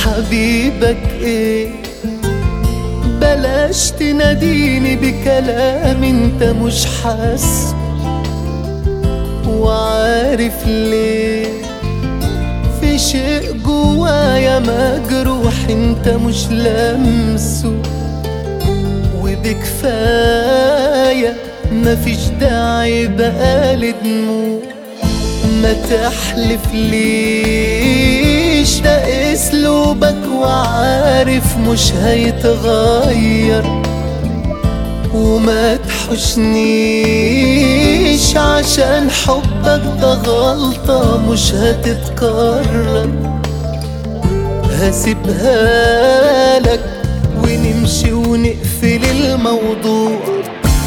حبيبك ايه بلاش تناديني بكلام انت مش حاسه وعارف ليه في شيء جوايا مجروح انت مش لامسه وبكفاية مفيش داعي بقى لدموع ما تحلف ليش ده اسلوبك وعارف مش هيتغير وما تحشنيش عشان حبك ده غلطة مش هتتكرر هسيبها لك ونمشي ونقفل الموضوع